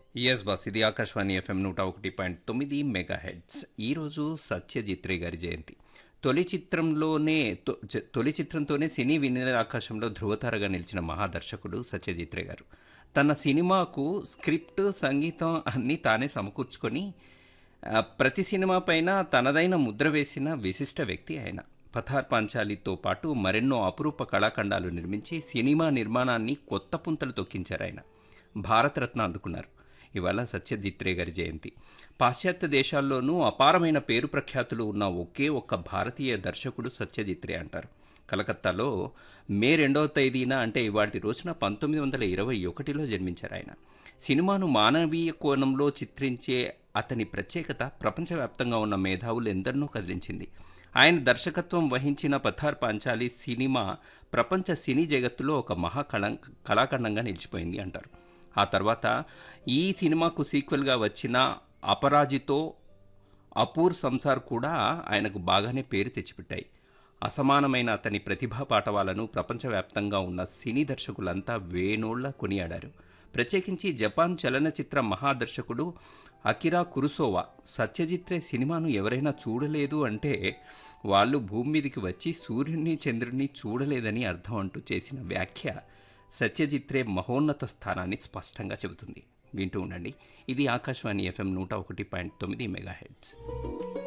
yes boss ఇది Akashvani FM నూట ఒకటి పాయింట్ తొమ్మిది మెగా హెడ్స్ ఈరోజు సత్యజిత్ రే గారి జయంతి తొలి చిత్రంలోనే తొ- చ- తొలి చిత్రంతోనే సినీ వినీల ఆకాశంలో ధృవతారగా నిలిచిన మహాదర్శకుడు సత్యజిత్ రే గారు తన సినిమాకు స్క్రిప్ట్ సంగీతం అన్నీ తానే సమకూర్చుకొని ఆ, ప్రతి సినిమా పైన తనదైన ముద్ర వేసిన విశిష్ట వ్యక్తి ఆయన పథార్ పాంచాలితో పాటు మరెన్నో అపురూప కళాఖండాలు నిర్మించి సినిమా నిర్మాణాన్ని కొత్త పుంతలు తొక్కించారు ఆయన భారతరత్న అందుకున్నారు ఇవాళ సత్యజిత్ రే గారి జయంతి పాశ్చాత్య దేశాల్లోనూ అపారమైన పేరు ప్రఖ్యాతులు ఉన్న ఒకే ఒక్క భారతీయ దర్శకుడు సత్యజిత్ రే అంటారు కలకత్తాలో మే రెండవ తేదీన అంటే ఇవాటి రోజున పంతొమ్మిది వందల ఇరవై ఒకటిలో జన్మించారు ఆయన సినిమాను మానవీయ కోణంలో చిత్రించే అతని ప్రత్యేకత ప్రపంచవ్యాప్తంగా ఉన్న మేధావులు ఎందరినో కదిలించింది ఆయన దర్శకత్వం వహించిన పథార్ పాంచాలి సినిమా ప్రపంచ సినీ జగత్తులో ఒక మహా కళ కళాఖండంగా నిలిచిపోయింది అంటారు ఆ తర్వాత ఈ సినిమాకు సీక్వెల్గా వచ్చిన అపరాజితో అపూర్ సంసార్ కూడా ఆయనకు బాగానే పేరు తెచ్చిపెట్టాయి అసమానమైన అతని ప్రతిభా పాటవాలను ప్రపంచవ్యాప్తంగా ఉన్న సినీ దర్శకులంతా వేణోళ్ల కొనియాడారు ప్రత్యేకించి జపాన్ చలనచిత్ర మహాదర్శకుడు అకిరా కురుసోవా సత్యజిత్ రే సినిమాను ఎవరైనా చూడలేదు అంటే వాళ్ళు భూమి మీదకి వచ్చి సూర్యుని చంద్రుడిని చూడలేదని అర్థం అంటూ చేసిన వ్యాఖ్య సత్యజిత్ రే మహోన్నత స్థానాన్ని స్పష్టంగా చెబుతుంది వింటూ ఉండండి ఇది ఆకాశవాణి ఎఫ్ఎం నూట ఒకటి పాయింట్ తొమ్మిది మెగాహెడ్స్